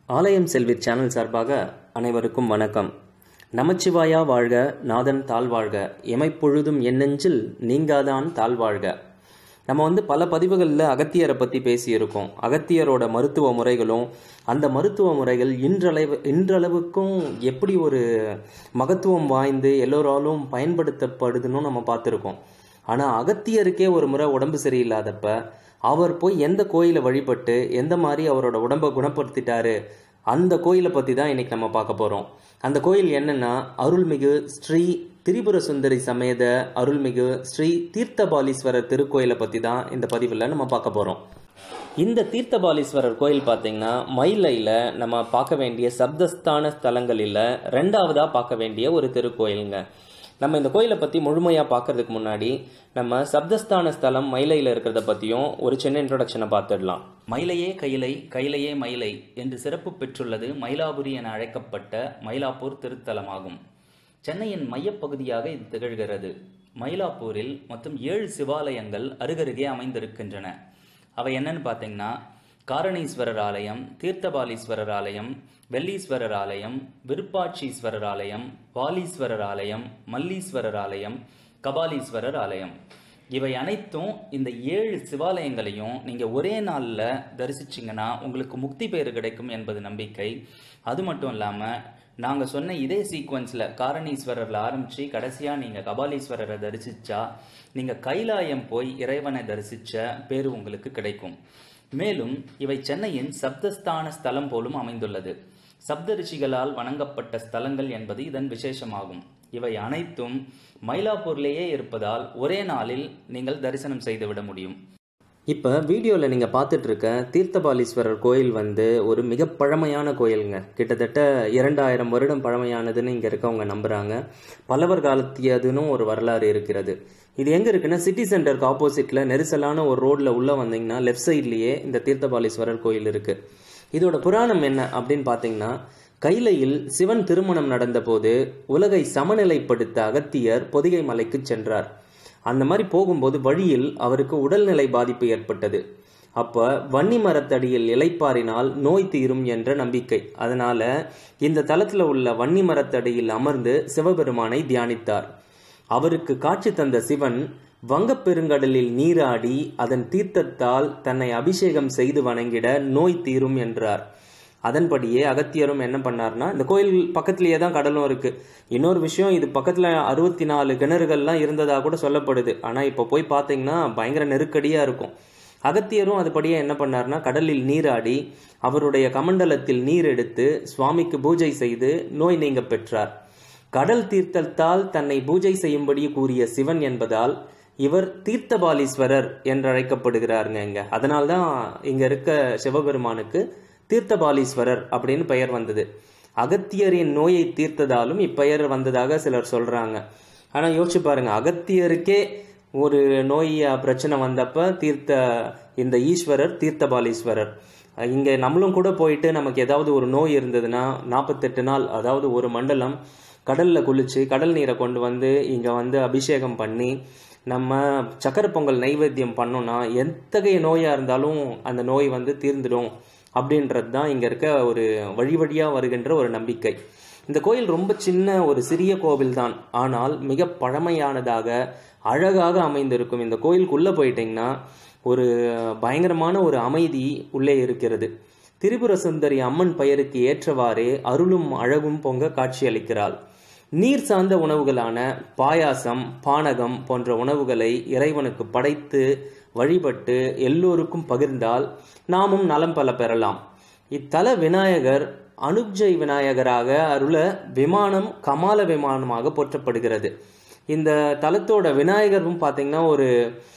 ஆலயம் செல்வி சேனல் சார்பாக அனைவருக்கும் வணக்கம் நமச்சிவாயா வாழ்க நாதன் தாழ்வாழ்க எமைப்பொழுதும் எண்ணெஞ்சில் நீங்காதான் தாழ்வாழ்க நம்ம வந்து பல பதிவுகளில் அகத்தியரை பற்றி பேசியிருக்கோம் அகத்தியரோட மருத்துவ முறைகளும் அந்த மருத்துவ முறைகள் இன்றளவு இன்றளவுக்கும் எப்படி ஒரு மகத்துவம் வாய்ந்து எல்லோராலும் பயன்படுத்தப்படுதுன்னு நம்ம பார்த்துருக்கோம் ஆனால் அகத்தியருக்கே ஒரு முறை உடம்பு சரியில்லாதப்ப அவர் போய் எந்த கோயிலை வழிபட்டு எந்த மாதிரி அவரோட உடம்பை குணப்படுத்திட்டாரு அந்த கோயிலை பற்றி தான் இன்னைக்கு நம்ம பார்க்க போகிறோம் அந்த கோயில் என்னன்னா அருள்மிகு ஸ்ரீ திரிபுர சுந்தரி சமேத அருள்மிகு ஸ்ரீ தீர்த்தபாலீஸ்வரர் திருக்கோயிலை பற்றி தான் இந்த பதிவில் நம்ம பார்க்க போகிறோம் இந்த தீர்த்தபாலீஸ்வரர் கோயில் பார்த்தீங்கன்னா மயிலையில் நம்ம பார்க்க வேண்டிய சப்தஸ்தான ஸ்தலங்களில் ரெண்டாவதாக பார்க்க வேண்டிய ஒரு திருக்கோயிலுங்க நம்ம இந்த கோயிலை பற்றி முழுமையாக பார்க்கறதுக்கு முன்னாடி நம்ம சப்தஸ்தான ஸ்தலம் மயிலையில் இருக்கிறத பற்றியும் ஒரு சின்ன இன்ட்ரொடக்ஷனை பார்த்துடலாம் மயிலையே கைலை கைலையே மயிலை என்று சிறப்பு பெற்றுள்ளது மயிலாபுரி என அழைக்கப்பட்ட மயிலாப்பூர் திருத்தலமாகும் சென்னையின் மையப்பகுதியாக இது திகழ்கிறது மயிலாப்பூரில் மொத்தம் ஏழு சிவாலயங்கள் அருகருகே அமைந்திருக்கின்றன அவை என்னன்னு பார்த்தீங்கன்னா காரணீஸ்வரர் ஆலயம் தீர்த்தபாலீஸ்வரர் ஆலயம் வெள்ளீஸ்வரர் ஆலயம் விருப்பாட்சீஸ்வரர் ஆலயம் வாலீஸ்வரர் ஆலயம் மல்லீஸ்வரர் ஆலயம் கபாலீஸ்வரர் ஆலயம் இவை அனைத்தும் இந்த ஏழு சிவாலயங்களையும் நீங்கள் ஒரே நாளில் தரிசிச்சிங்கன்னா உங்களுக்கு முக்தி பேறு கிடைக்கும் என்பது நம்பிக்கை அது மட்டும் இல்லாமல் நாங்கள் சொன்ன இதே சீக்வன்ஸில் காரணீஸ்வரரில் ஆரம்பித்து கடைசியாக நீங்கள் கபாலீஸ்வரரை தரிசிச்சா நீங்கள் கைலாயம் போய் இறைவனை தரிசித்த பேரு உங்களுக்கு கிடைக்கும் மேலும் இவை சென்னையின் சப்தஸ்தான ஸ்தலம் போலும் அமைந்துள்ளது சப்த ரிஷிகளால் வணங்கப்பட்ட ஸ்தலங்கள் என்பது இதன் விசேஷமாகும் இவை அனைத்தும் மயிலாப்பூர்லேயே இருப்பதால் ஒரே நாளில் நீங்கள் தரிசனம் செய்துவிட முடியும் இப்போ வீடியோவில் நீங்கள் பார்த்துட்டு இருக்க தீர்த்தபாலீஸ்வரர் கோயில் வந்து ஒரு மிக பழமையான கோயிலுங்க கிட்டத்தட்ட இரண்டாயிரம் வருடம் பழமையானதுன்னு இங்கே இருக்கவங்க நம்புகிறாங்க பல்லவர் காலத்தியதுன்னு ஒரு வரலாறு இருக்கிறது இது எங்கே இருக்குன்னா சிட்டி சென்டருக்கு ஆப்போசிட்டில் நெரிசலான ஒரு ரோட்டில் உள்ளே வந்தீங்கன்னா லெஃப்ட் சைட்லேயே இந்த தீர்த்தபாலீஸ்வரர் கோயில் இருக்குது இதோட புராணம் என்ன அப்படின்னு பார்த்தீங்கன்னா கைலையில் சிவன் திருமணம் நடந்தபோது உலகை சமநிலைப்படுத்த அகத்தியர் பொதிகை மலைக்கு சென்றார் அந்த மாதிரி போகும்போது வழியில் அவருக்கு உடல்நிலை பாதிப்பு ஏற்பட்டது அப்போ வன்னி மரத்தடியில் இலைப்பாரினால் நோய் தீரும் என்ற நம்பிக்கை அதனால இந்த தலத்தில் உள்ள வன்னி மரத்தடியில் அமர்ந்து சிவபெருமானை தியானித்தார் அவருக்கு காட்சி தந்த சிவன் வங்கப்பெருங்கடலில் நீராடி அதன் தீர்த்தத்தால் தன்னை அபிஷேகம் செய்து வணங்கிட நோய் தீரும் என்றார் அதன்படியே அகத்தியரும் என்ன பண்ணார்னா இந்த கோயில் பக்கத்திலேயே தான் கடலும் இருக்கு இன்னொரு விஷயம் இது பக்கத்துல அறுபத்தி நாலு கிணறுகள்லாம் இருந்ததா கூட சொல்லப்படுது ஆனா இப்ப போய் பார்த்தீங்கன்னா பயங்கர நெருக்கடியா இருக்கும் அகத்தியரும் அதுபடியே என்ன பண்ணார்னா கடலில் நீராடி அவருடைய கமண்டலத்தில் நீர் எடுத்து சுவாமிக்கு பூஜை செய்து நோய் நீங்க பெற்றார் கடல் தீர்த்தத்தால் தன்னை பூஜை செய்யும்படி கூறிய சிவன் என்பதால் இவர் தீர்த்தபாலீஸ்வரர் என்று அழைக்கப்படுகிறாருங்க இங்க அதனால்தான் இங்க இருக்க சிவபெருமானுக்கு தீர்த்தபாலீஸ்வரர் அப்படின்னு பெயர் வந்தது அகத்தியரின் நோயை தீர்த்ததாலும் இப்பெயர் வந்ததாக சிலர் சொல்றாங்க ஆனா யோசிச்சு பாருங்க அகத்தியருக்கே ஒரு நோய் பிரச்சனை வந்தப்ப தீர்த்த இந்த ஈஸ்வரர் தீர்த்தபாலீஸ்வரர் இங்க நம்மளும் கூட போயிட்டு நமக்கு ஏதாவது ஒரு நோய் இருந்ததுன்னா நாற்பத்தெட்டு நாள் அதாவது ஒரு மண்டலம் கடல்ல குளிச்சு கடல் நீரை கொண்டு வந்து இங்க வந்து அபிஷேகம் பண்ணி நம்ம சக்கரை பொங்கல் நைவேத்தியம் பண்ணோம்னா எத்தகைய நோயா இருந்தாலும் அந்த நோய் வந்து தீர்ந்துடும் அப்படின்றது தான் இங்க இருக்க ஒரு வழி வழியா வருகின்ற ஒரு நம்பிக்கை இந்த கோயில் ரொம்ப சின்ன ஒரு சிறிய கோவில் தான் ஆனால் மிக பழமையானதாக அழகாக அமைந்திருக்கும் இந்த கோயிலுக்குள்ள போயிட்டீங்கன்னா ஒரு பயங்கரமான ஒரு அமைதி உள்ளே இருக்கிறது திரிபுர சுந்தரி அம்மன் பெயருக்கு ஏற்றவாறே அருளும் அழகும் பொங்க காட்சியளிக்கிறாள் நீர் சார்ந்த உணவுகளான பாயாசம் பானகம் போன்ற உணவுகளை இறைவனுக்கு படைத்து வழிபட்டு எல்லோருக்கும் பகிர்ந்தால் நாமும் நலம் பல பெறலாம் இத்தல விநாயகர் அனுஜை விநாயகராக அருள விமானம் கமால விமானமாக போற்றப்படுகிறது இந்த தலத்தோட விநாயகரும் பார்த்தீங்கன்னா ஒரு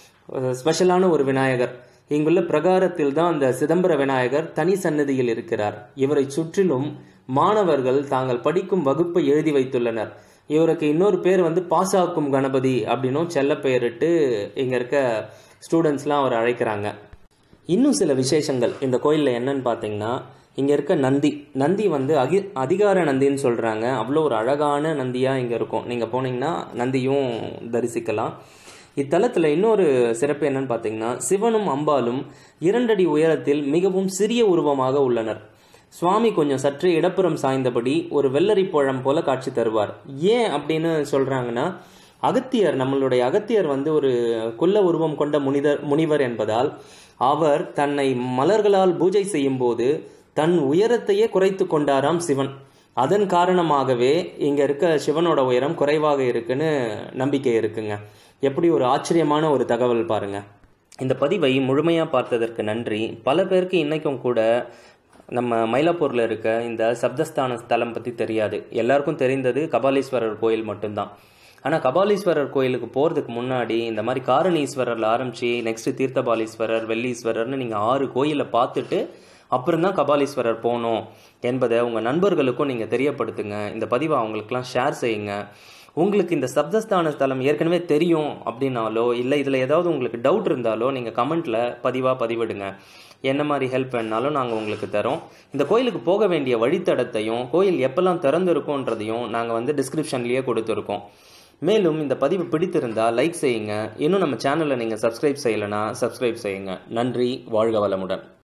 ஸ்பெஷலான ஒரு விநாயகர் இங்குள்ள பிரகாரத்தில் தான் அந்த சிதம்பர விநாயகர் தனி சன்னதியில் இருக்கிறார் இவரை சுற்றிலும் மாணவர்கள் தாங்கள் படிக்கும் வகுப்பை எழுதி வைத்துள்ளனர் இவருக்கு இன்னொரு பேர் வந்து பாசாக்கும் கணபதி அப்படின்னும் செல்ல பெயரிட்டு இங்க இருக்க ஸ்டூடெண்ட்ஸ்லாம் அவர் அழைக்கிறாங்க இன்னும் சில விசேஷங்கள் இந்த கோயிலில் என்னன்னு பார்த்தீங்கன்னா இங்கே இருக்க நந்தி நந்தி வந்து அகி அதிகார நந்தின்னு சொல்கிறாங்க அவ்வளோ ஒரு அழகான நந்தியாக இங்கே இருக்கும் நீங்கள் போனீங்கன்னா நந்தியும் தரிசிக்கலாம் இத்தலத்தில் இன்னொரு சிறப்பு என்னன்னு பார்த்தீங்கன்னா சிவனும் அம்பாலும் இரண்டடி உயரத்தில் மிகவும் சிறிய உருவமாக உள்ளனர் சுவாமி கொஞ்சம் சற்று இடப்புறம் சாய்ந்தபடி ஒரு வெள்ளரி பழம் போல காட்சி தருவார் ஏன் அப்படின்னு சொல்றாங்கன்னா அகத்தியர் நம்மளுடைய அகத்தியர் வந்து ஒரு குள்ள உருவம் கொண்ட முனிதர் முனிவர் என்பதால் அவர் தன்னை மலர்களால் பூஜை செய்யும் போது தன் உயரத்தையே குறைத்து கொண்டாராம் சிவன் அதன் காரணமாகவே இங்க இருக்க சிவனோட உயரம் குறைவாக இருக்குன்னு நம்பிக்கை இருக்குங்க எப்படி ஒரு ஆச்சரியமான ஒரு தகவல் பாருங்க இந்த பதிவை முழுமையா பார்த்ததற்கு நன்றி பல பேருக்கு இன்னைக்கும் கூட நம்ம மயிலாப்பூரில் இருக்க இந்த சப்தஸ்தான ஸ்தலம் பற்றி தெரியாது எல்லாருக்கும் தெரிந்தது கபாலீஸ்வரர் கோயில் மட்டும்தான் ஆனால் கபாலீஸ்வரர் கோயிலுக்கு போகிறதுக்கு முன்னாடி இந்த மாதிரி காரணீஸ்வரரில் ஆரம்பித்து நெக்ஸ்ட் தீர்த்தபாலீஸ்வரர் வெள்ளீஸ்வரர்னு நீங்கள் ஆறு கோயிலை பார்த்துட்டு அப்புறம் தான் கபாலீஸ்வரர் போகணும் என்பதை உங்கள் நண்பர்களுக்கும் நீங்கள் தெரியப்படுத்துங்க இந்த பதிவை அவங்களுக்குலாம் ஷேர் செய்யுங்க உங்களுக்கு இந்த சப்தஸ்தான ஸ்தலம் ஏற்கனவே தெரியும் அப்படின்னாலோ இல்லை இதில் ஏதாவது உங்களுக்கு டவுட் இருந்தாலோ நீங்கள் கமெண்ட்டில் பதிவாக பதிவிடுங்க என்ன மாதிரி ஹெல்ப் வேணாலும் நாங்கள் உங்களுக்கு தரோம் இந்த கோயிலுக்கு போக வேண்டிய வழித்தடத்தையும் கோயில் எப்பெல்லாம் திறந்திருக்கோன்றதையும் நாங்கள் வந்து டிஸ்கிரிப்ஷன்லேயே கொடுத்துருக்கோம் மேலும் இந்த பதிவு பிடித்திருந்தால் லைக் செய்யுங்க இன்னும் நம்ம சேனலை நீங்கள் சப்ஸ்கிரைப் செய்யலைன்னா சப்ஸ்கிரைப் செய்யுங்க நன்றி வாழ்க வளமுடன்